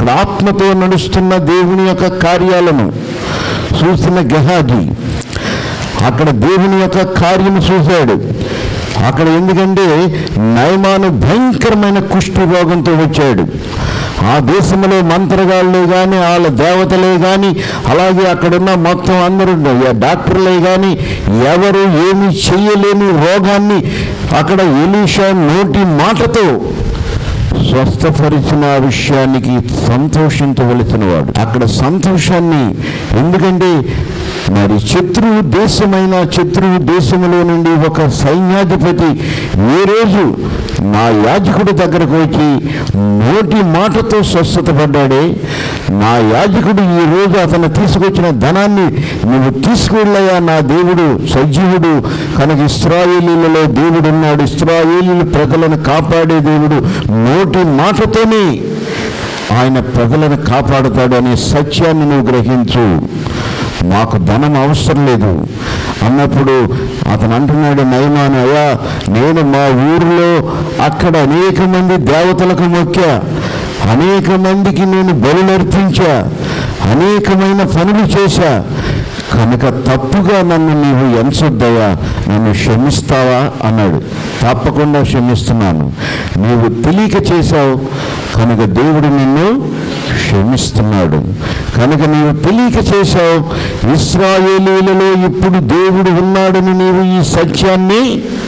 అక్కడ ఆత్మతో నడుస్తున్న దేవుని యొక్క కార్యాలను చూసిన గెహాజీ అక్కడ దేవుని యొక్క కార్యము చూశాడు అక్కడ ఎందుకంటే నయమాను భయంకరమైన కుష్టి రోగంతో వచ్చాడు ఆ దేశంలో మంత్రగాళ్ళే కానీ వాళ్ళ దేవతలే కానీ అలాగే అక్కడున్న మొత్తం అందరూ డాక్టర్లే కానీ ఎవరు ఏమి చెయ్యలేని రోగాన్ని అక్కడ ఎలీషా నోటి మాటతో స్వస్థపరిచిన విషయానికి సంతోషించవలసిన వాడు అక్కడ సంతోషాన్ని ఎందుకంటే మరి శత్రువు దేశమైన శత్రువు దేశములో నుండి ఒక సైన్యాధిపతి ఏ రోజు నా యాజకుడి దగ్గరకు వచ్చి నోటి మాటతో స్వస్థత పడ్డాడే నా యాజకుడు ఈ రోజు అతను తీసుకొచ్చిన ధనాన్ని నువ్వు తీసుకువెళ్ళయా నా దేవుడు సజీవుడు కనుక ఇస్రాయేలీలలో దేవుడు ఉన్నాడు ఇస్రాయేలీలు ప్రజలను కాపాడే దేవుడు నోటి మాటతోనే ఆయన ప్రజలను కాపాడుతాడు అనే సత్యాన్ని నువ్వు గ్రహించు మాకు ధనం అవసరం లేదు అన్నప్పుడు అతను అంటున్నాడు నయమాన్ అయ్యా నేను మా ఊరిలో అక్కడ అనేక మంది దేవతలకు మొక్కా అనేక మందికి నేను బలులర్పించా అనేకమైన పనులు చేశా కనుక తప్పుగా నన్ను నీవు ఎంచొద్దయ్యా నన్ను క్షమిస్తావా అన్నాడు తప్పకుండా క్షమిస్తున్నాను నీవు తెలియక చేశావు కనుక దేవుడు నిన్ను క్షమిస్తున్నాడు కనుక నీవు తెలియక చేశావు ఇస్రాయేలీలలో ఇప్పుడు దేవుడు ఉన్నాడని నీవు ఈ సత్యాన్ని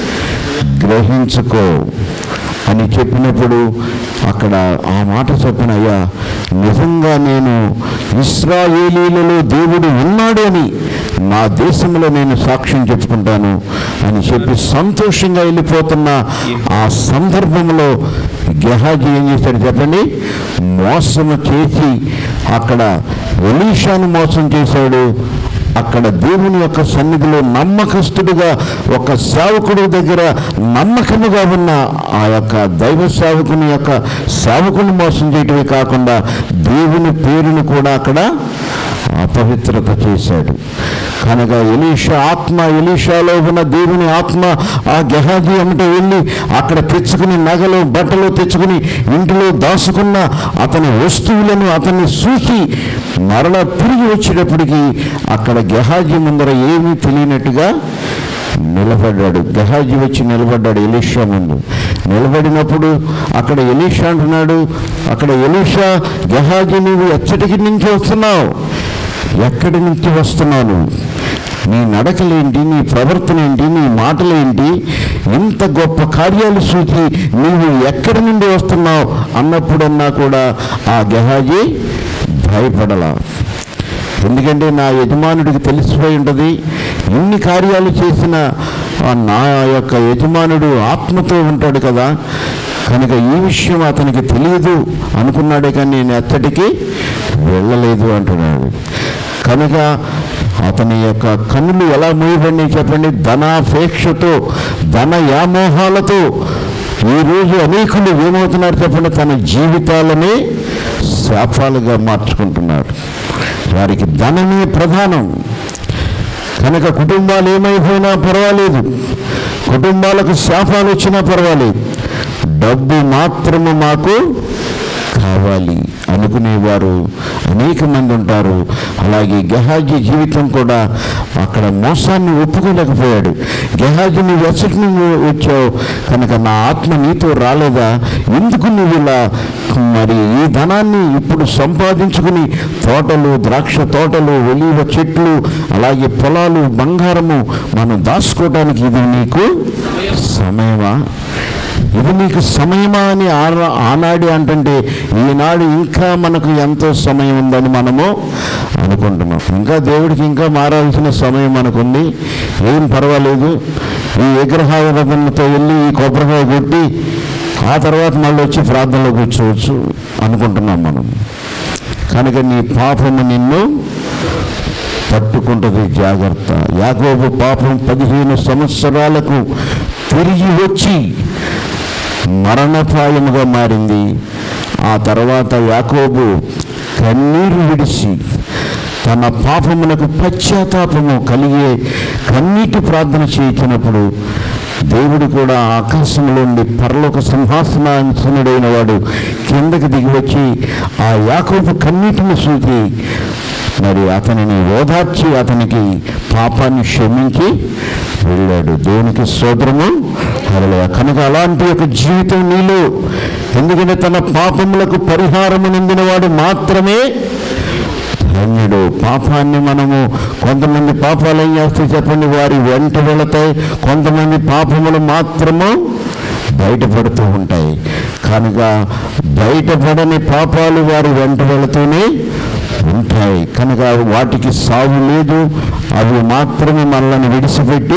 గ్రహించుకో అని చెప్పినప్పుడు అక్కడ ఆ మాట చెప్పిన అయ్యా నిజంగా నేను ఇస్రాయేలీలలో దేవుడు ఉన్నాడు అని నా దేశంలో నేను సాక్ష్యం చెప్పుకుంటాను అని చెప్పి సంతోషంగా వెళ్ళిపోతున్న ఆ సందర్భంలో గెహాజీ ఏం చేశాడు చెప్పండి మోసము చేసి అక్కడ ఒలీషాను మోసం చేశాడు అక్కడ దేవుని యొక్క సన్నిధిలో నమ్మకస్తుడిగా ఒక సేవకుడి దగ్గర నమ్మకముగా ఉన్న ఆ యొక్క దైవ సేవకుని యొక్క సేవకుని మోసం చేయటమే కాకుండా దేవుని పేరును కూడా అక్కడ అపవిత్రత చేశాడు కనుక ఎలీషా ఆత్మ ఎలీషాలో ఉన్న దేవుని ఆత్మ ఆ గెహాజీ అమ్మట వెళ్ళి అక్కడ తెచ్చుకుని నగలు బట్టలు తెచ్చుకుని ఇంటిలో దాచుకున్న అతని వస్తువులను అతన్ని చూసి మరలా తిరిగి వచ్చేటప్పటికి అక్కడ గెహాజీ ముందర ఏమీ తెలియనట్టుగా నిలబడ్డాడు గెహాజీ వచ్చి నిలబడ్డాడు ఎలీషా ముందు నిలబడినప్పుడు అక్కడ ఎలీషా అంటున్నాడు అక్కడ ఎలీషా గెహాజీ నువ్వు ఎచ్చటికి నుంచి వస్తున్నావు ఎక్కడి నుంచి వస్తున్నాను నీ నడకలేంటి నీ ప్రవర్తన ఏంటి నీ మాటలేంటి ఇంత గొప్ప కార్యాలు చూసి నీవు ఎక్కడి నుండి వస్తున్నావు అన్నప్పుడన్నా కూడా ఆ గెహాజీ భయపడలా ఎందుకంటే నా యజమానుడికి తెలిసిపోయి ఉంటుంది ఇన్ని కార్యాలు చేసిన ఆ నా యొక్క యజమానుడు ఆత్మతో ఉంటాడు కదా కనుక ఈ విషయం అతనికి తెలియదు అనుకున్నాడే కానీ నేను ఎత్తటికి వెళ్ళలేదు అంటున్నాడు కనుక అతని యొక్క కన్నులు ఎలా మూయబడినాయి చెప్పండి ధనాపేక్షతో ధన వ్యామోహాలతో ఈరోజు అనేకులు ఏమవుతున్నారు చెప్పండి తన జీవితాలనే శాపాలుగా మార్చుకుంటున్నారు వారికి ధనమే ప్రధానం కనుక కుటుంబాలు ఏమైపోయినా పర్వాలేదు కుటుంబాలకు శాపాలు వచ్చినా పర్వాలేదు డబ్బు మాత్రము మాకు కావాలి అనుకునేవారు అనేక మంది ఉంటారు అలాగే గెహాజీ జీవితం కూడా అక్కడ మోసాన్ని ఒప్పుకోలేకపోయాడు గెహాజీ నువ్వు ఎచ్చటి నువ్వు వచ్చావు కనుక నా ఆత్మ నీతో రాలేదా ఎందుకు నువ్వు ఇలా మరి ఈ ధనాన్ని ఇప్పుడు సంపాదించుకుని తోటలు ద్రాక్ష తోటలు ఒలీవ చెట్లు అలాగే పొలాలు బంగారము మనం దాచుకోవడానికి ఇది నీకు సమయమా ఇది నీకు సమయమా అని ఆనా ఆనాడు అంటుంటే ఈనాడు ఇంకా మనకు ఎంతో సమయం ఉందని మనము అనుకుంటున్నాం ఇంకా దేవుడికి ఇంకా మారాల్సిన సమయం మనకుంది ఏం పర్వాలేదు ఈ విగ్రహారాధనతో వెళ్ళి ఈ కొబ్బరికాయ కొట్టి ఆ తర్వాత మళ్ళీ వచ్చి ప్రార్థనలో కూర్చోవచ్చు అనుకుంటున్నాం మనం కనుక నీ పాపము నిన్ను పట్టుకుంటుంది జాగ్రత్త యాకోబు పాపం పదిహేను సంవత్సరాలకు తిరిగి వచ్చి మరణపాయముగా మారింది ఆ తర్వాత యాకోబు కన్నీరు విడిచి తన పాపములకు పశ్చాత్తాపము కలిగే కన్నీటి ప్రార్థన చేయించినప్పుడు దేవుడు కూడా ఆకాశంలో నుండి పరలోక సింహాసనాసనుడైన వాడు కిందకి దిగి వచ్చి ఆ యాకోబు కన్నీటిని చూసి మరి అతనిని ఓదార్చి అతనికి పాపాన్ని క్షమించి వెళ్ళాడు దేవునికి సోదరము హల్లెలూయా. కనుక అలాంటి ఒక జీవితం నీలో ఎందుకంటే తన పాపములకు పరిహారము వాడు మాత్రమే ధన్యుడు పాపాన్ని మనము కొంతమంది పాపాలు ఏం చేస్తే చెప్పండి వారి వెంట వెళతాయి కొంతమంది పాపములు మాత్రము బయటపడుతూ ఉంటాయి కనుక బయటపడని పాపాలు వారి వెంట వెళుతూనే ఉంటాయి కనుక వాటికి సాగు లేదు అవి మాత్రమే మనల్ని విడిచిపెట్టి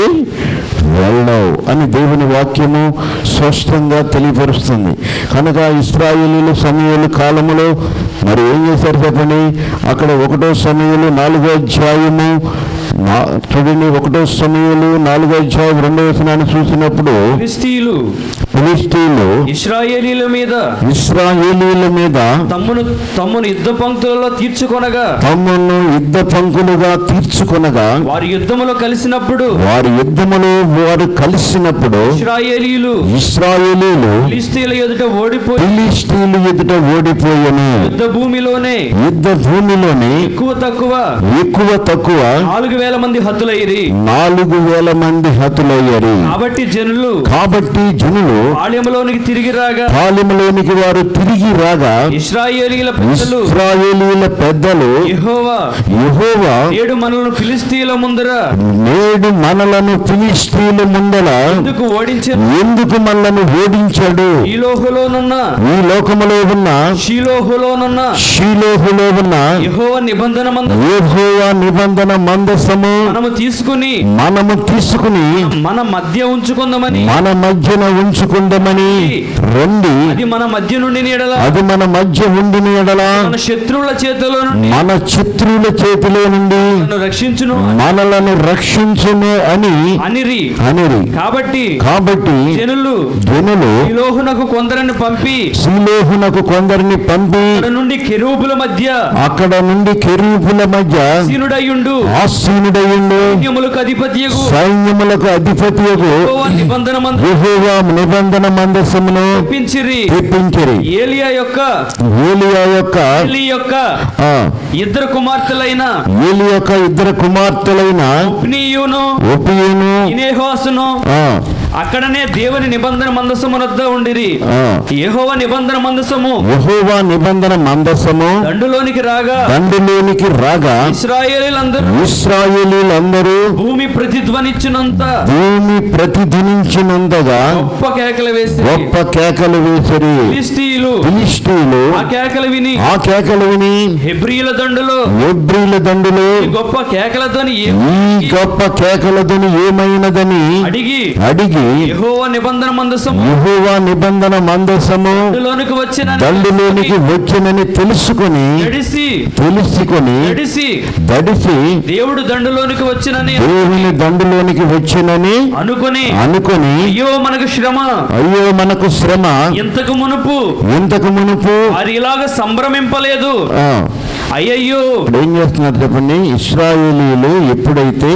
వెళ్ళవు అని దేవుని వాక్యము స్పష్టంగా తెలియపరుస్తుంది కనుక ఇస్రాయేలీల సమయాలు కాలములో మరి ఏం చేశారు చెప్పండి అక్కడ ఒకటో సమయంలో నాలుగో అధ్యాయము నా- చూడండి ఒకటో సమయంలో నాలుగో అధ్యాయం రెండో వచనాన్ని చూసినప్పుడు ఫిలిస్తీయులు ఫిలిస్తీన్లు ఇస్రాయేలీల మీద ఇస్రాయేలీల మీద తమ్మును తమ్మును యుద్ధ పంక్తులలో తీర్చుకొనగా తమ్మును యుద్ధ పంకులుగా తీర్చుకొనగా వారి యుద్ధములో కలిసినప్పుడు వారి యుద్ధములో వారు కలిసినప్పుడు ఇస్రాయేలీలు ఇస్రాయేలీలు ఫిలిస్తీయుల ఎదుట ఓడిపోయి ఫిలిస్తీన్లు ఎదుట ఓడిపోయను యుద్ధ భూమిలోనే యుద్ధ భూమిలోని ఎక్కువ తక్కువ ఎక్కువ తక్కువ నాలుగు వేల మంది హతులయ్యి నాలుగు వేల మంది హతులయ్యారు కాబట్టి జనులు కాబట్టి జనులు పాళ్యములోనికి తిరిగి రాగా పాలెములోనికి వారు తిరిగి రాగా ఇస్రాయేలీల పెద్దలు ఇస్రాయేలీల పెద్దలు యెహోవా యెహోవా ఏడు మనలను ఫిలిస్తీయుల ముందర నేడు మనలను ఫిలిస్తీన్ల ముందల ఎందుకు ఓడించిన ఎందుకు మనలను ఓడించాడు ఈలోహులోనున్న ఈ లోకములో ఉన్న షీలోహులోనున్న షీలోహులో ఉన్న యెహోవ నిబంధన మంద యెహోవా నిబంధన మందసము మనము తీసుకుని మనము తీసుకుని మన మధ్య ఉంచుకుందామని మన మధ్యన ఉంచుకుందామని రండి అది మన మధ్య నుండి నీడల అది మన మధ్య ఉండిన ఎడల మన శత్రువుల చేతిలో నుండి మన శత్రువుల చేతిలో నుండి నన్ను రక్షించును మనలను రక్షించును అని అనిరి అనిరి కాబట్టి కాబట్టి జనులు జనులు ఈలోహునకు కొందరిని పంపి శ్రీలోహునకు కొందరిని పంపి అక్కడ నుండి కెరూబుల మధ్య అక్కడ నుండి కెరూపుల మధ్య సీనుడయ్యుండు ఆసీనుడయుండు సైన్యములకు అధిపతియగు సైన్యములకు అధిపతియగు యెహోవా నిబంధన మందు యెహోవా నిబంధన మందసమును తెప్పించిరి తెప్పించిరి ఏలియా యొక్క ఏలియా యొక్క ఏలి యొక్క ఆ, ఇద్దరు కుమార్తెలైన ఏలి యొక్క ఇద్దరు కుమార్తెలైన ఉప్నీయును ఒపియును ఇనేహోసును ఆ, అక్కడనే దేవుని నిబంధన మందసము వద్ద ఉండిరి ఆ, యెహోవా నిబంధన మందసము యెహోవా నిబంధన మందసము దండులోనికి రాగా దండులోనికి రాగా ఇస్రాయేలీలందరూ ఇస్రాయేలీలందరూ భూమి ప్రతిధ్వనిచ్చినంత భూమి ప్రతిదినించినంతగా గొప్ప కేకలు వేసి గొప్ప కేకలు వేసిరి ఫిలిస్తీయులు ఫిలిస్తీయులు ఆ కేకలు విని ఆ కేకలు విని హెబ్రీల దండులో ఎబ్రిల దండులు ఈ గొప్ప కేకలతోని ఈ ఏం- గొప్ప కేకలదని ఏమైనదని అడిగి అడిగి యెహోవా నిబంధన మందసము యెహోవా నిబంధన మందసము దండులోనికి వచ్చిన దండులోనికి వచ్చినని తెలుసుకొని నడిసి తెలుసుకొని నడిసి దడిసి దేవుడు దండులోనికి వచ్చినని దేవుని దండులోనికి వచ్చినని అనుకుని అనుకొని అయ్యో మనకు శ్రమ అయ్యో మనకు శ్రమ ఇంతకు మునుపు ఇంతకు మునుపు వారి ఇలాగ సంభ్రమింపలేదు ఆ, అయ్యయ్యో ఇప్పుడు ఏం చేస్తున్నారు చెప్పండి ఇస్రాయేలీలు ఎప్పుడైతే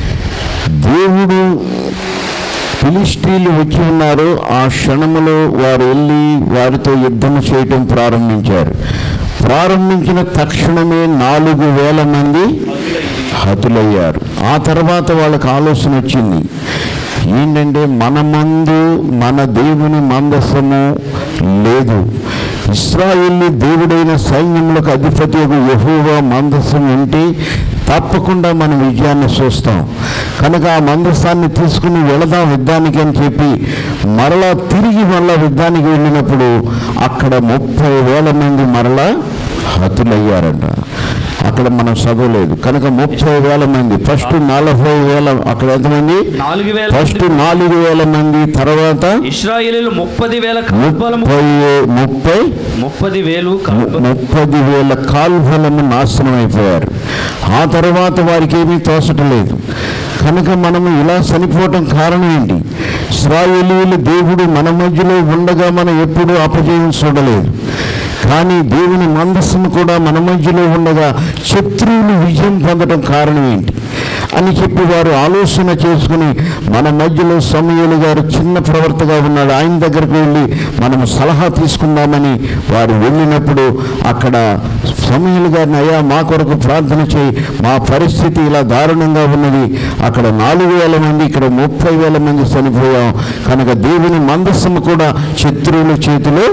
దేవుడు ఫిలిస్టీన్లు వచ్చి ఉన్నారో ఆ క్షణములో వారు వెళ్ళి వారితో యుద్ధం చేయటం ప్రారంభించారు ప్రారంభించిన తక్షణమే నాలుగు వేల మంది హతులయ్యారు ఆ తర్వాత వాళ్ళకి ఆలోచన వచ్చింది ఏంటంటే మన మందు మన దేవుని మందస్సము లేదు ఇస్రాయిల్ని దేవుడైన సైన్యములకు అధిపతి ఒక యహోవా మందస్సం ఉంటే తప్పకుండా మనం విజయాన్ని చూస్తాం కనుక ఆ మందస్సాన్ని తీసుకుని వెళదాం యుద్ధానికి అని చెప్పి మరలా తిరిగి మరలా యుద్ధానికి వెళ్ళినప్పుడు అక్కడ ముప్పై వేల మంది మరలా హతులయ్యారంట అక్కడ మనం చదవలేదు కనుక ముప్పై వేల మంది ఫస్ట్ నలభై వేల అక్కడ ఎంతమంది నాలుగు వేల ఫస్ట్ నాలుగు వేల మంది తర్వాత ఇస్రాయేలీలు ముప్పది వేల కాల్బలము ముప్పై ముప్పై ముప్పది వేలు కాల్బలము ముప్పది వేల కాల్వలము నాశనం అయిపోయారు ఆ తర్వాత వారికి ఏమీ తోచటలేదు కనుక మనము ఇలా చనిపోవటం కారణం ఏంటి ఇస్రాయేలీలు దేవుడు మన మధ్యలో ఉండగా మనం ఎప్పుడూ అపజయం చూడలేదు కానీ దేవుని మందస్సును కూడా మన మధ్యలో ఉండగా శత్రువులు విజయం పొందడం కారణం ఏంటి అని చెప్పి వారు ఆలోచన చేసుకుని మన మధ్యలో సమయలు గారు చిన్న ప్రవర్తగా ఉన్నాడు ఆయన దగ్గరకు వెళ్ళి మనం సలహా తీసుకుందామని వారు వెళ్ళినప్పుడు అక్కడ సమయలు గారిని అయ్యా మా కొరకు ప్రార్థన చేయి మా పరిస్థితి ఇలా దారుణంగా ఉన్నది అక్కడ నాలుగు వేల మంది ఇక్కడ ముప్పై వేల మంది చనిపోయాం కనుక దేవుని మందస్సము కూడా శత్రువుల చేతిలో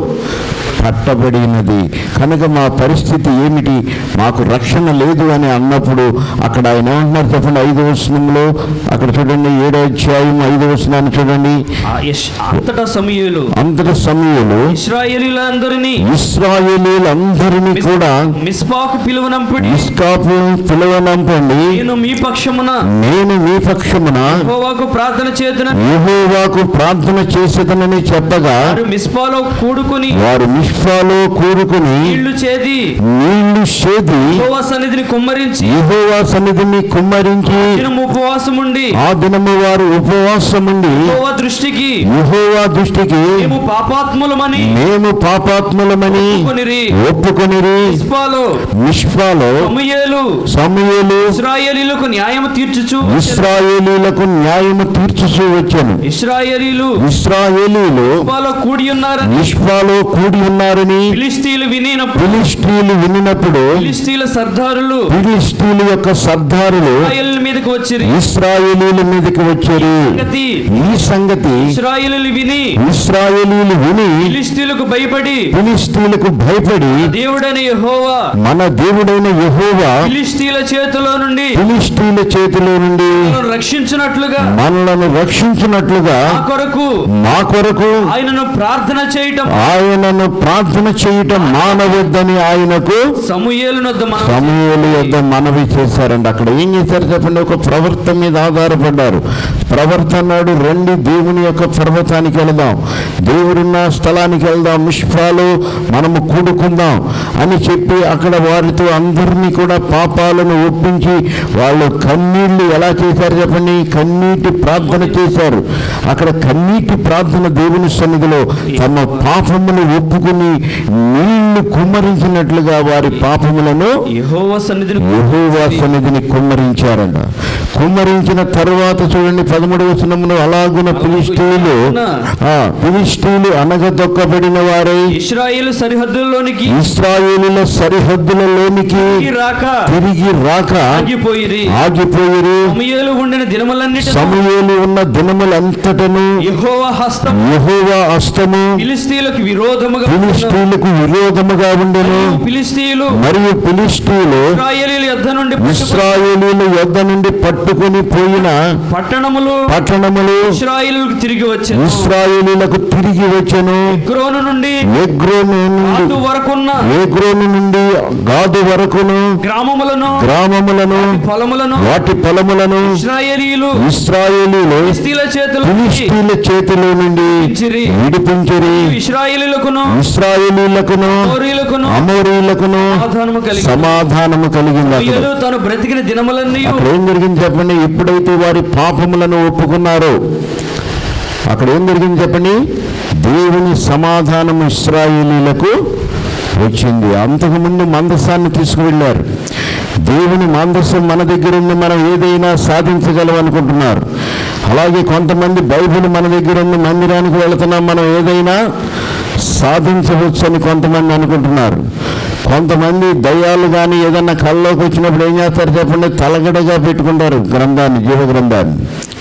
పట్టబడినది కనుక మా పరిస్థితి ఏమిటి మాకు రక్షణ లేదు అని అన్నప్పుడు అక్కడ ఆయన ఏమంటున్నారు చెప్పండి ఐదో వచనంలో అక్కడ చూడండి ఏడో అధ్యాయం ఐదో వచనాన్ని చూడండి ఆ యెష్- అంతటా సమూయేలు అంతటి సమయంలో ఇస్రాయేలీలందరినీ ఇస్రాయేలీలందరినీ కూడా మిస్పాకు పిలువనంపిడి ఇస్కాపు పిలవనంపండి నేను మీ పక్షమున నేను మీ పక్షమున యెహోవాకు ప్రార్థన చేతున యెహోవాకు ప్రార్థన చేసేదనని చెప్పగా వారు మిస్పాలో కూడుకుని వారు మిష్పాలో కూరుకుని నీళ్లు చేది నీళ్లు చేది యెహోవా సన్నిధిని కుమ్మరించి యెహోవా సన్నిధిని కుమ్మరించి దినం ఉపవాసముండి ఆ దినము వారు ఉపవాసముండి యెహోవా దృష్టికి యెహోవా దృష్టికి మేము పాపాత్ములమని మేము పాపాత్ములమని కొనిరి ఒప్పుకొనిరి మిస్పాలో మిష్పాలో సమూయేలు సమూయేలు ఇస్రాయేలీలకు న్యాయం తీర్చుచు ఇస్రాయేలీలకు న్యాయము తీర్చుచూ వచ్చాను ఇస్రాయేలీలు ఇస్రాయేలీలు మిస్పాలో కూడి ఉన్నారని మిష్పాలో కూడి ఉన్నారని ఫిలిస్తీన్లు వినినప్పుడు ఫిలిస్టీలు వినినప్పుడు ఫిలిస్తీన్ల సర్దారులు ఫిలిస్టీల యొక్క సర్దారులు ఇస్రాయేల్ మీదకి వచ్చిరి ఇస్రాయేలీల మీదకి వచ్చారు సంగతి ఈ సంగతి ఇస్రాయేలీలు విని ఇస్రాయేలీలు విని ఫిలిస్తీన్లకు భయపడి ఫిలిస్తీన్లకు భయపడి దేవుడైన యెహోవా మన దేవుడైన యెహోవా ఫిలిస్తీన్ల చేతిలో నుండి ఫిలిస్తీన్ల చేతిలో నుండి మనల్ని రక్షించినట్లుగా మనలను రక్షించినట్లుగా ఆ కొరకు మా కొరకు ఆయనను ప్రార్థన చేయటం ఆయనను ప్రార్థన చేయటం మానవద్దని ఆయనకు సమూయేలు నొద్ద మనం సమూహలు యొద్ద మనవి చేశారండి అక్కడ ఏం చేశారు చెప్పండి ఒక ప్రవర్త మీద ఆధారపడ్డారు ప్రవర్త అన్నాడు రండి దేవుని యొక్క పర్వతానికి వెళదాం దేవుడున్న స్థలానికి వెళ్దాం మిష్పాలు మనము కూడుకుందాం అని చెప్పి అక్కడ వారితో అందరినీ కూడా పాపాలను ఒప్పించి వాళ్ళు కన్నీళ్లు ఎలా చేశారు చెప్పండి కన్నీటి ప్రార్థన చేశారు అక్కడ కన్నీటి ప్రార్థన దేవుని సన్నిధిలో తమ పాపమును ఒప్పుకుని నీళ్లు కుమ్మరించినట్లుగా వారి పాపములను యెహోవా సన్నిధిని యెహోవా సన్నిధిని కుమ్మరించారంట కుమ్మరించిన తరువాత చూడండి పదమూడవ వచనమును అలాగున ఫిలిస్తీయులు ఆ ఫిలిస్తీయులు అనగదొక్కబడిన వారై ఇస్రాయేల్ సరిహద్దుల్లోనికి ఇస్రాయేలుల సరిహద్దులలోనికి తిరిగి రాక తిరిగి రాక ఆగిపోయిరి ఆగిపోయిరి సమూయేలు ఉండిన దినములన్నిటి సమూయేలు ఉన్న దినములంతటను యెహోవా హస్తం యెహోవా అస్తము ఫిలిస్తీన్లకు విరోధముగా ఫిలిస్తీయులకు విరోధముగా ఉండెను ఫిలిస్తీయులు మరియు ఫిలిస్తీయులు ఇస్రాయేలీల యుద్ధ నుండి పట్టుకుని ఇస్రాయేలీల యొద్ద నుండి పట్టుకొని పోయిన పట్టణములు పట్టణములు ఇస్రాయేలులకు తిరిగి వచ్చారు ఇస్రాయేలీలకు తిరిగి వచ్చెను గ్రోను నుండి ఎగ్రోను నుండి ఆదు వరకున్న ఏగ్రోను నుండి గాదు వరకును గ్రామములను గ్రామములను పొలములను వాటి పొలములను ఇస్రాయేలీలు ఇస్రాయేలీలు ఫిలిస్తీన్ల చేతులు ఫిలిస్తీన్ల చేతిలో నుండి విడిపించిరి. విడిపించరి ఇస్రాయేలీలకును ఇస్రాయేలీలకును అమోరీలకును అమోరీలకును సమాధానము కలిగి సమాధానము కలిగింది అక్కడ సమూయేలు తాను బ్రతికిన దినములన్నీ అక్కడ ఏం జరిగింది చెప్పండి ఎప్పుడైతే వారి పాపములను ఒప్పుకున్నారో అక్కడ ఏం జరిగింది చెప్పండి దేవుని సమాధానం ఇస్రాయేలీలకు వచ్చింది అంతకుముందు మందస్సాన్ని తీసుకువెళ్ళారు దేవుని మందస్సం మన దగ్గర ఉంది మనం ఏదైనా సాధించగలం అనుకుంటున్నారు అలాగే కొంతమంది బైబిల్ మన దగ్గర ఉంది మందిరానికి వెళుతున్నాం మనం ఏదైనా సాధించవచ్చు అని కొంతమంది అనుకుంటున్నారు కొంతమంది దయ్యాలు కానీ ఏదన్నా కళ్ళలోకి వచ్చినప్పుడు ఏం చేస్తారు చెప్పండి తలగడగా పెట్టుకుంటారు గ్రంథాన్ని జీవ గ్రంథాన్ని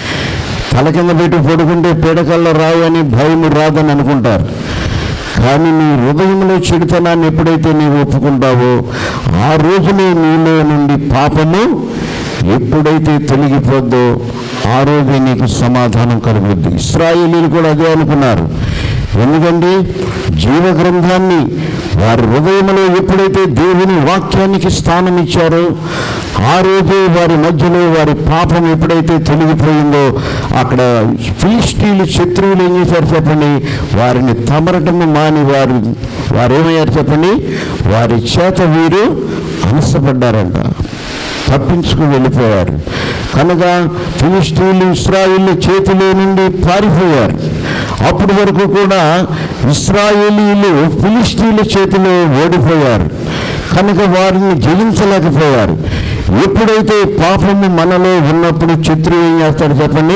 తల కింద పెట్టి పడుకుంటే పీడకల్లో రావు అని భయం రాదని అనుకుంటారు కానీ నీ హృదయంలో చెడుతనాన్ని ఎప్పుడైతే నీవు ఒప్పుకుంటావో ఆ రోజునే నీలో నుండి పాపము ఎప్పుడైతే తొలగిపోద్దో ఆ రోజే నీకు సమాధానం కలుగుద్ది ఇస్రాయేలీలు కూడా అదే అనుకున్నారు ఎందుకంటే జీవ గ్రంథాన్ని వారి హృదయంలో ఎప్పుడైతే దేవుని వాక్యానికి స్థానం ఇచ్చారో ఆ రోజే వారి మధ్యలో వారి పాపం ఎప్పుడైతే తొలగిపోయిందో అక్కడ ఫిలిస్టీలు శత్రువులు ఏం చేశారు చెప్పండి వారిని తమరటము మాని వారు వారు ఏమయ్యారు చెప్పండి వారి చేత వీరు అనసపడ్డారంట తప్పించుకుని వెళ్ళిపోయారు కనుక ఫిలిస్తీన్లు ఇస్రాయిల్ చేతిలో నుండి పారిపోయారు అప్పటి వరకు కూడా ఇస్రాయేలీలు ఫిలిస్తీన్ల చేతిలో ఓడిపోయారు కనుక వారిని జయించలేకపోయారు ఎప్పుడైతే పాపము మనలో ఉన్నప్పుడు శత్రువు ఏం చేస్తాడు చెప్పండి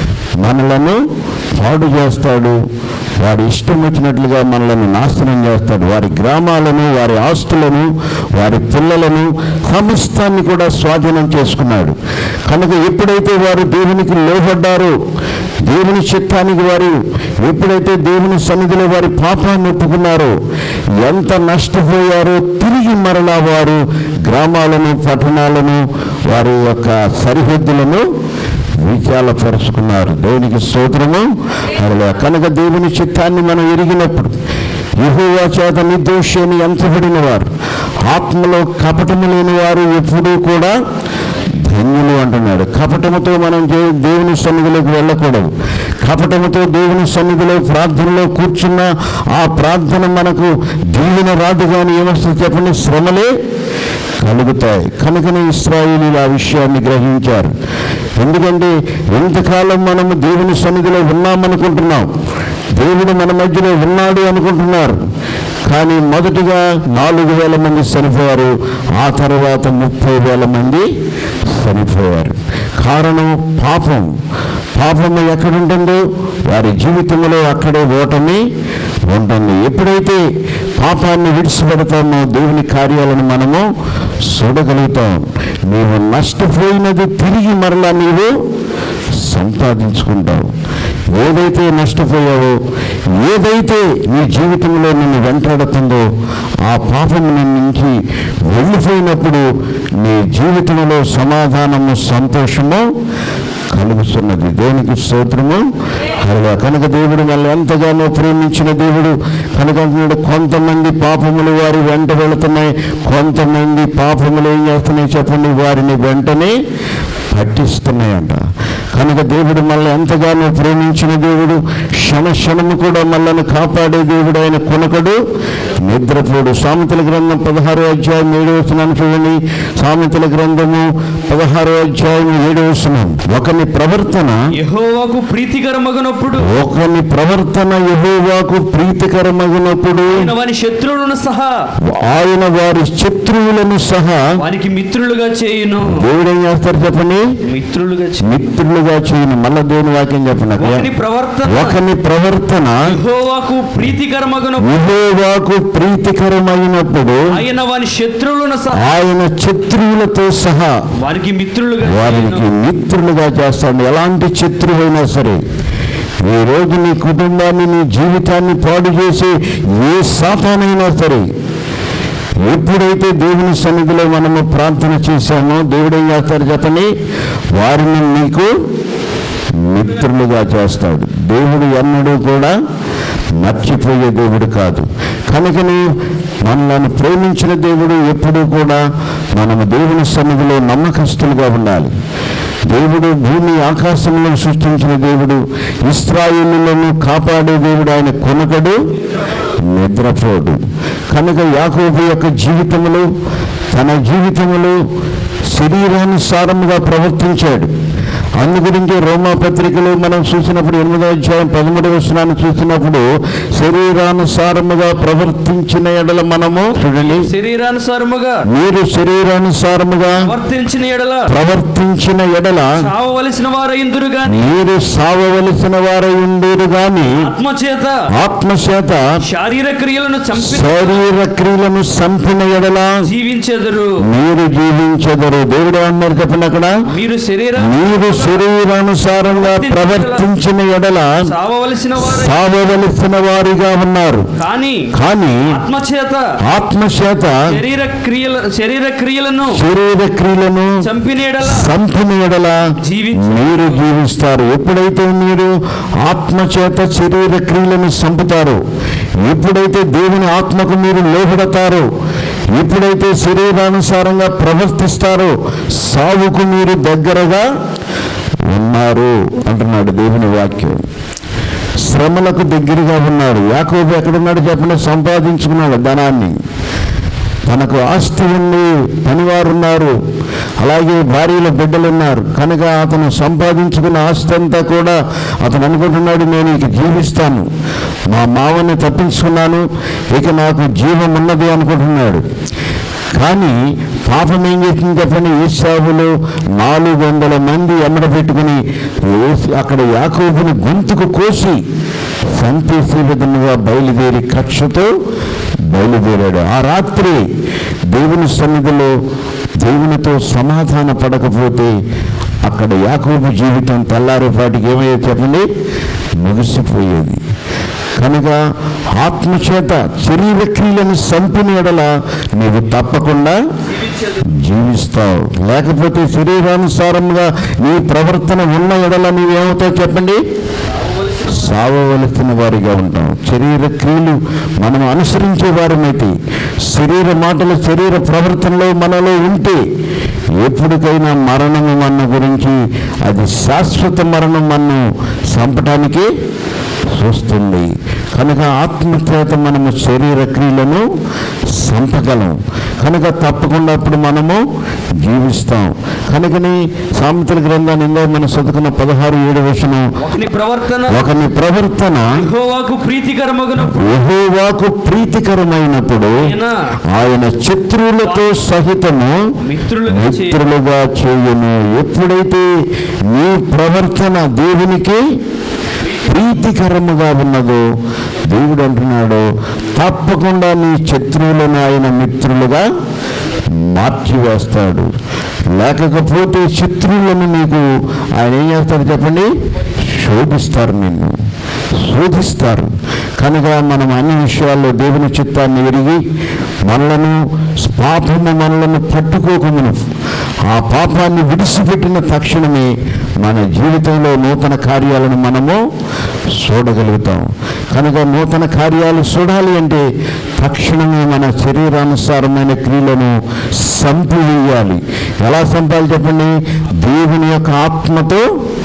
మనలను పాడు చేస్తాడు వాడి ఇష్టం వచ్చినట్లుగా మనల్ని నాశనం చేస్తాడు వారి గ్రామాలను వారి ఆస్తులను వారి పిల్లలను సమస్తాన్ని కూడా స్వాధీనం చేసుకున్నాడు కనుక ఎప్పుడైతే వారు దేవునికి లోబడ్డారో దేవుని చిత్తానికి వారు ఎప్పుడైతే దేవుని సన్నిధిలో వారి పాపాన్ని ఒప్పుకున్నారో ఎంత నష్టపోయారో తిరిగి మరలా వారు గ్రామాలను పట్టణాలను వారి యొక్క సరిహద్దులను విశాలపరుచుకున్నారు దేవునికి స్తోత్రము హల్లెలూయా. కనుక దేవుని చిత్తాన్ని మనం ఎరిగినప్పుడు యెహోవా చేత నిర్దోషి అని ఎంచబడిన వారు ఆత్మలో కపటము లేని వారు ఎప్పుడూ కూడా ధన్యులు అంటున్నాడు కపటముతో మనం దే- దేవుని సన్నిధిలోకి వెళ్ళకూడదు కపటముతో దేవుని సన్నిధిలో ప్రార్థనలో కూర్చున్న ఆ ప్రార్థన మనకు దీవెన రాదు కానీ ఏమొస్తుంది చెప్పండి శ్రమలే కలుగుతాయి కనుకనే ఇస్రాయిలీలు ఆ విషయాన్ని గ్రహించారు ఎందుకంటే ఎంతకాలం మనము దేవుని సన్నిధిలో ఉన్నామనుకుంటున్నాం దేవుడు మన మధ్యలో ఉన్నాడు అనుకుంటున్నారు కానీ మొదటిగా నాలుగు వేల మంది చనిపోయారు ఆ తర్వాత ముప్పై వేల మంది చనిపోయారు కారణం పాపం పాపము ఎక్కడుంటుందో వారి జీవితంలో అక్కడే ఓటమి ఉంటుంది ఎప్పుడైతే పాపాన్ని విడిచిపెడతామో దేవుని కార్యాలను మనము చూడగలుగుతాం నీవు నష్టపోయినది తిరిగి మరలా నీవు సంపాదించుకుంటావు ఏదైతే నష్టపోయావో ఏదైతే నీ జీవితంలో నిన్ను వెంటాడుతుందో ఆ పాపం నీ నుంచి వెళ్ళిపోయినప్పుడు నీ జీవితంలో సమాధానము సంతోషము కలుగుతున్నది దేవునికి స్తోత్రము హల్లెలూయా. కనుక దేవుడు మళ్ళీ ఎంతగానో ప్రేమించిన దేవుడు కనుక అంటున్నాడు కొంతమంది పాపములు వారి వెంట వెళుతున్నాయి కొంతమంది పాపములు ఏం చేస్తున్నాయి చెప్పండి వారిని వెంటనే పట్టిస్తున్నాయంట కనుక దేవుడు మళ్ళీ ఎంతగానో ప్రేమించిన దేవుడు క్షణ క్షణము కూడా మనల్ని కాపాడే దేవుడు ఆయన కొనకడు నిద్రపోడు సామెతల గ్రంథం పదహారో అధ్యాయం ఏడవ వచనాన్ని చూడండి సామెతల గ్రంథము పదహారో అధ్యాయం ఏడవ వచనం ఒకని ప్రవర్తన యెహోవాకు ప్రీతికరమగనప్పుడు ఒకని ప్రవర్తన యెహోవాకు ప్రీతికరమగినప్పుడు ఆయన వాని శత్రువులను సహా ఆయన వారి శత్రువులను సహా వానికి మిత్రులుగా చేయును దేవుడు ఏం చేస్తారు చెప్పండి మిత్రులుగా చేయును మిత్రులుగా చేయను మళ్ళా దేవుని వాక్యం చెప్పండి అక్కడ. ఒకని ప్రవర్తన ఒకని ప్రవర్తన యెహోవాకు ప్రీతికరమగనప్పుడు యెహోవాకు ప్రీతికరమైనప్పుడు ఆయన వాని శత్రువులను సహా ఆయన శత్రువులతో సహా వారికి మిత్రులుగా వారికి చేయును. మిత్రులుగా చేస్తాడు ఎలాంటి శత్రువైనా సరే ఈ రోజు నీ కుటుంబాన్ని నీ జీవితాన్ని పాడు చేసే ఏ సాతానైనా సరే ఎప్పుడైతే దేవుని సన్నిధిలో మనము ప్రార్థన చేశామో దేవుడు ఏం చేస్తాడు చెప్పని వారిని నీకు మిత్రులుగా చేస్తాడు దేవుడు ఎన్నడూ కూడా మర్చిపోయే దేవుడు కాదు కనుకని మనల్ని ప్రేమించిన దేవుడు ఎప్పుడూ కూడా మనము దేవుని సన్నిధిలో నమ్మకస్తులుగా ఉండాలి దేవుడు భూమి ఆకాశంలో సృష్టించిన దేవుడు ఇస్రాయిలను కాపాడే దేవుడు ఆయన కొనకడు నిద్రపోడు కనుక యాకోబు యొక్క జీవితములో తన జీవితములో శరీరానుసారముగా ప్రవర్తించాడు అందు గురించి రోమా పత్రికలో మనం చూసినప్పుడు ఎనిమిదో అధ్యాయం పదమూడవ వచనాన్ని చూసినప్పుడు శరీరానుసారముగా ప్రవర్తించిన ఎడల మనము చూడండి శరీరానుసారముగా మీరు శరీరానుసారముగా వర్తించిన ఎడల ప్రవర్తించిన ఎడల చావవలసిన వారైందురు గాని మీరు సావవలసిన వారై ఉండేరు గాని ఆత్మచేత ఆత్మచేత శారీర క్రియలను చంపి శరీర క్రియలను సంపిన ఎడల జీవించెదరు మీరు జీవించదరు దేవుడు అన్నారు చెప్పండి అక్కడ మీరు శరీర మీరు శరీరానుసారంగా ప్రవర్తించిన ఎడల చావవలసిన వారై సావవలసిన వారిగా ఉన్నారు కానీ కానీ ఆత్మచేత ఆత్మచేత శరీర క్రియల శరీర క్రియలను శరీర క్రియలను చంపిన ఎడల సంపిన ఎడల జీవించు మీరు జీవిస్తారు ఎప్పుడైతే మీరు ఆత్మచేత శరీర క్రియలను సంపుతారో ఎప్పుడైతే దేవుని ఆత్మకు మీరు లోబడతారో ఎప్పుడైతే శరీరానుసారంగా ప్రవర్తిస్తారో సావుకు మీరు దగ్గరగా ఉన్నారు అంటున్నాడు దేవుని వాక్యం శ్రమలకు దగ్గరగా ఉన్నాడు యాకోబు ఎక్కడున్నాడు చెప్పండి సంపాదించుకున్నాడు ధనాన్ని తనకు ఆస్తి ఉంది పనివారు ఉన్నారు అలాగే భార్యల బిడ్డలు ఉన్నారు కనుక అతను సంపాదించుకున్న ఆస్తి అంతా కూడా అతను అనుకుంటున్నాడు నేను ఇక జీవిస్తాను మా మావని తప్పించుకున్నాను ఇక నాకు జీవం ఉన్నది అనుకుంటున్నాడు కానీ పాపం ఏం చేసింది చెప్పండి ఈశావులు నాలుగు వందల మంది ఎమ్మడ పెట్టుకుని ఏసి- అక్కడ యాకోబుని గొంతుకు కోసి సంతేసే విధముగా బయలుదేరి కక్షతో బయలుదేరాడు ఆ రాత్రి దేవుని సన్నిధిలో దేవునితో సమాధాన పడకపోతే అక్కడ యాకోబు జీవితం తెల్లారేపాటికి ఏమయ్యేది చెప్పండి ముగిసిపోయేది కనుక ఆత్మచేత శరీర క్రియలను సంపిన ఎడల నీవు తప్పకుండా జీవిస్తావు లేకపోతే శరీరానుసారంగా నీ ప్రవర్తన ఉన్న ఎడల నీవేమవుతావు చెప్పండి సావవలసిన వారిగా ఉంటాం శరీర క్రియలు మనం అనుసరించే వారమైతే శరీర మాటలు శరీర ప్రవర్తనలో మనలో ఉంటే ఎప్పటికైనా మరణము మన గురించి అది శాశ్వత మరణం మనం చంపటానికి చూస్తుంది కనుక ఆత్మచేత మనము శరీర క్రియలను చంపగలం కనుక తప్పకుండా అప్పుడు మనము జీవిస్తాం కనుకని సామెతల గ్రంథాన్ని ఇందో మనం చదువుకున్న పదహారు ఏడు వచనం ఒకని ప్రవర్తన ఒకని ప్రవర్తన యెహోవాకు ప్రీతికరమగును యెహోవాకు ప్రీతికరమైనప్పుడు ఆయన ఆయన శత్రువులతో సహితము మిత్రులుగా చేయును. మిత్రులుగా చేయును ఎప్పుడైతే నీ ప్రవర్తన దేవునికి ప్రీతికరముగా ఉన్నదో దేవుడు అంటున్నాడు తప్పకుండా నీ శత్రువులను ఆయన మిత్రులుగా మార్చివేస్తాడు లేకపోతే శత్రువులను నీకు ఆయన ఏం చేస్తాడు చెప్పండి శోధిస్తారు నిన్ను శోధిస్తారు కనుక మనం అన్ని విషయాల్లో దేవుని చిత్తాన్ని ఎరిగి మనలను పాపము మనలను పట్టుకోకమును ఆ పాపాన్ని విడిచిపెట్టిన తక్షణమే మన జీవితంలో నూతన కార్యాలను మనము చూడగలుగుతాం కనుక నూతన కార్యాలు చూడాలి అంటే తక్షణమే మన శరీరానుసారమైన క్రియలను సంపివేయాలి ఎలా సంపాలి చెప్పండి దేవుని యొక్క ఆత్మతో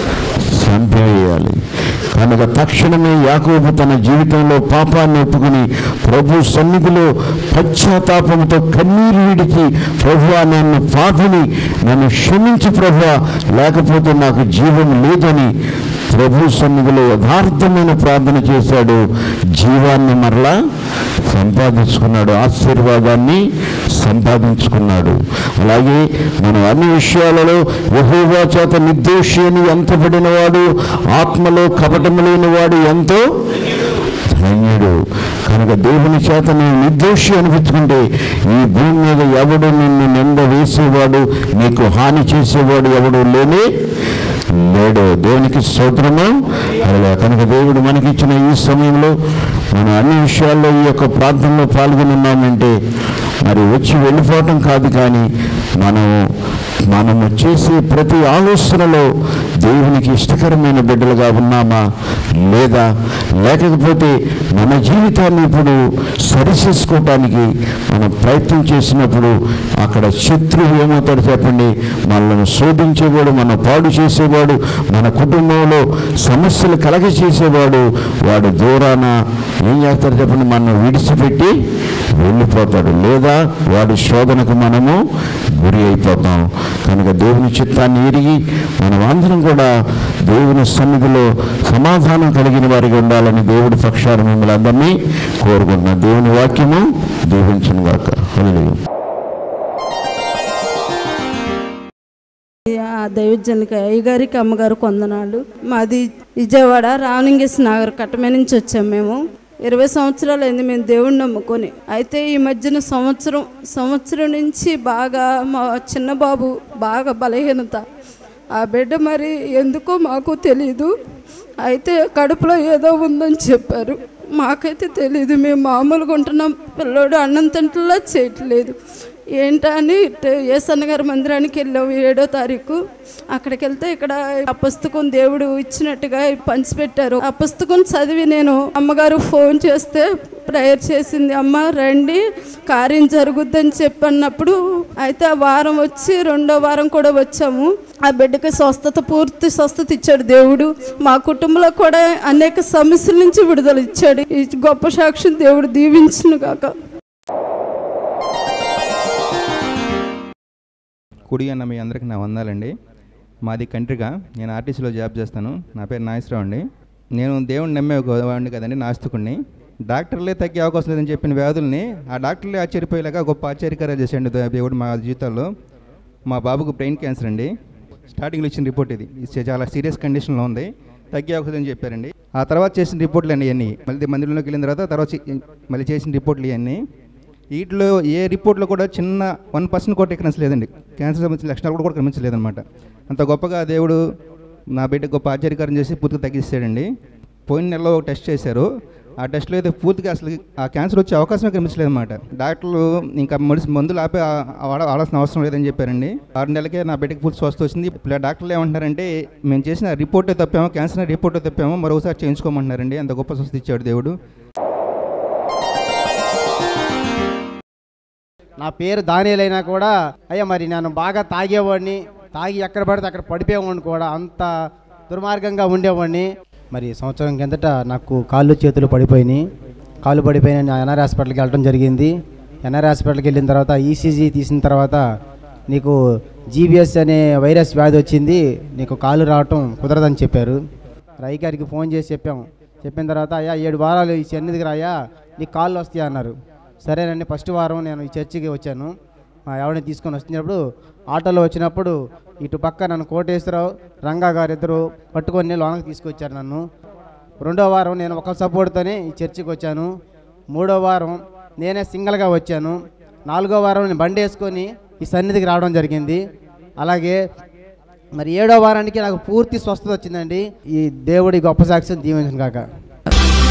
చంపివేయాలి కనుక తక్షణమే యాకోబు తన జీవితంలో పాపాన్ని ఒప్పుకుని ప్రభు సన్నిధిలో పశ్చాత్తాపంతో కన్నీరు విడిచి ప్రభువా నన్ను పాపిని నన్ను క్షమించి ప్రభువా లేకపోతే నాకు జీవం లేదని ప్రభు సన్నిధిలో యథార్థమైన ప్రార్థన చేశాడు జీవాన్ని మరలా సంపాదించుకున్నాడు ఆశీర్వాదాన్ని సంపాదించుకున్నాడు అలాగే మనం అన్ని విషయాలలో యహోవా చేత నిర్దోషి అని ఎంతబడిన వాడు ఆత్మలో కపటము లేని వాడు ఎంతో ధన్యుడు కనుక దేవుని చేత నేను నిర్దోషి అనిపించుకుంటే ఈ భూమి మీద ఎవడు నిన్ను నింద వేసేవాడు నీకు హాని చేసేవాడు ఎవడు లేనే లేడు దేవునికి స్తోత్రము అలా కనుక దేవుడు మనకిచ్చిన ఈ సమయంలో మనం అన్ని విషయాల్లో ఈ యొక్క ప్రార్థనలో పాల్గొని ఉన్నామంటే మరి వచ్చి వెళ్ళిపోవటం కాదు కానీ మనం మనము చేసే ప్రతి ఆలోచనలో దేవునికి ఇష్టకరమైన బిడ్డలుగా ఉన్నామా లేదా లేకపోతే మన జీవితాన్ని ఇప్పుడు సరిచేసుకోవటానికి మనం ప్రయత్నం చేసినప్పుడు అక్కడ శత్రువు ఏమవుతాడు చెప్పండి మనల్ని శోధించేవాడు మన పాడు చేసేవాడు మన కుటుంబంలో సమస్యలు కలగ చేసేవాడు వాడు దూరాన ఏం చేస్తాడు చెప్పండి మనం విడిచిపెట్టి వెళ్ళిపోతాడు లేదా వాడి శోధనకు మనము గురి అయిపోతాం కనుక దేవుని చిత్తాన్ని ఎరిగి మనం అందరం కూడా దేవుని సన్నిధిలో సమాధానం కలిగిన వారిగా ఉండాలని దేవుడి పక్షాన మిమ్మల్ని అందరినీ కోరుకుంటున్నాం దేవుని వాక్యము దీవించను గాక హల్లెలూయా ఆ దైవజనకి అయ్యగారికి అమ్మగారు కొందనాలు మాది విజయవాడ రావణింగేశ్ నగర్ కట్టమే నుంచి వచ్చాం మేము ఇరవై సంవత్సరాలు అయింది మేము దేవుణ్ణి నమ్ముకొని అయితే ఈ మధ్యన సంవత్సరం సంవత్సరం నుంచి బాగా మా చిన్న బాబు బాగా బలహీనత ఆ బిడ్డ మరి ఎందుకో మాకు తెలీదు అయితే కడుపులో ఏదో ఉందని చెప్పారు మాకైతే తెలీదు మేము మామూలుగా ఉంటున్నాం పిల్లోడు అన్నం తింటలా చేయట్లేదు ఏంటా అని ఏసన్న గారి మందిరానికి వెళ్ళాము ఏడో తారీఖు అక్కడికి వెళ్తే ఇక్కడ ఆ పుస్తకం దేవుడు ఇచ్చినట్టుగా పంచిపెట్టారు ఆ పుస్తకం చదివి నేను అమ్మగారు ఫోన్ చేస్తే ప్రేయర్ చేసింది అమ్మ రండి కార్యం జరుగుద్దని చెప్పన్నప్పుడు అయితే ఆ వారం వచ్చి రెండో వారం కూడా వచ్చాము ఆ బిడ్డకి స్వస్థత పూర్తి స్వస్థత ఇచ్చాడు దేవుడు మా కుటుంబంలో కూడా అనేక సమస్యల నుంచి విడుదల ఇచ్చాడు ఈ గొప్ప సాక్షిని దేవుడు దీవించును కాక కుడి అన్న మీ అందరికీ నా వందాలండి మాది కంట్రిగా నేను ఆర్టీసీలో జాబ్ చేస్తాను నా పేరు నాగేశ్వరరావు అండి నేను దేవుడిని నమ్మే ఒక వాడిని కదండి నాస్తికుడిని డాక్టర్లే తగ్గే అవకాశం లేదని చెప్పిన వ్యాధుల్ని ఆ డాక్టర్లే ఆశ్చర్యపోయేలాగా గొప్ప ఆశ్చర్యకరం చేశాడు దే- దేవుడు మా జీవితాల్లో మా బాబుకు బ్రెయిన్ క్యాన్సర్ అండి స్టార్టింగ్లో ఇచ్చిన రిపోర్ట్ ఇది ఇది చాలా సీరియస్ కండిషన్లో ఉంది తగ్గే అవకాశం అని చెప్పారండి ఆ తర్వాత చేసిన రిపోర్ట్లు అండి ఇవన్నీ మళ్ళీ మందిరంలోకి వెళ్ళిన తర్వాత తర్వాత చే- మళ్ళీ చేసిన రిపోర్ట్లు ఇవన్నీ వీటిలో ఏ రిపోర్ట్లో కూడా చిన్న వన్ పర్సెంట్ కూడా ఎక్కడెన్స్ లేదండి క్యాన్సర్ సంబంధించిన లక్షణాలు కూడా కనిపించలేదన్నమాట అంత గొప్పగా దేవుడు నా బిడ్డ గొప్ప ఆశ్చర్యకారం చేసి పూర్తిగా తగ్గిస్తాడండి పోయిన నెలలో ఒక టెస్ట్ చేశారు ఆ టెస్ట్లో అయితే పూర్తిగా అసలు ఆ క్యాన్సర్ వచ్చే అవకాశమే కనిపించలేదన్నమాట డాక్టర్లు ఇంకా మెడిసిన్ మందులు ఆపే ఆ- వాడ- వాడాల్సిన అవసరం లేదని చెప్పారండి ఆరు నెలలకే నా బిడ్డకి పూర్తి స్వస్థ వచ్చింది ఇప్పుడు ఆ డాక్టర్లు ఏమంటున్నారంటే మేము చేసిన రిపోర్టే తప్పామో క్యాన్సర్ రిపోర్టే తప్పామో మరోసారి చేయించుకోమంటున్నారండి అంత గొప్ప స్వస్థ ఇచ్చాడు దేవుడు నా పేరు దానిలైనా కూడా అయ్యా మరి నేను బాగా తాగేవాడిని తాగి ఎక్కడ పడితే అక్కడ పడిపోయేవాడిని కూడా అంత దుర్మార్గంగా ఉండేవాడిని మరి సంవత్సరం కిందట నాకు కాళ్ళు చేతులు పడిపోయినాయి కాళ్ళు పడిపోయిన నేను ఎన్ఆర్ హాస్పిటల్కి వెళ్ళడం జరిగింది ఎన్ఆర్ హాస్పిటల్కి వెళ్ళిన తర్వాత ఈసీజీ తీసిన తర్వాత నీకు జీబీఎస్ అనే వైరస్ వ్యాధి వచ్చింది నీకు కాలు రావటం కుదరదని చెప్పారు రై గారికి ఫోన్ చేసి చెప్పాము చెప్పిన తర్వాత అయ్యా ఏడు వారాలు ఈ చెన్నిదికి రాయా నీకు కాళ్ళు వస్తాయి అన్నారు సరేనండి ఫస్ట్ వారం నేను ఈ చర్చికి వచ్చాను మా ఎవరిని తీసుకొని వచ్చినప్పుడు ఆటోలో వచ్చినప్పుడు ఇటు పక్క నన్ను కోటేశ్వరరావు రంగా గారు ఇద్దరు పట్టుకొని లోనకి తీసుకొచ్చారు నన్ను రెండో వారం నేను ఒక సపోర్ట్తోనే ఈ చర్చికి వచ్చాను మూడో వారం నేనే సింగిల్గా వచ్చాను నాలుగో వారం నేను బండి వేసుకొని ఈ సన్నిధికి రావడం జరిగింది అలాగే మరి ఏడో వారానికి నాకు పూర్తి స్వస్థత వచ్చిందండి ఈ దేవుడి గొప్ప సాక్ష్యం దీవించను కాక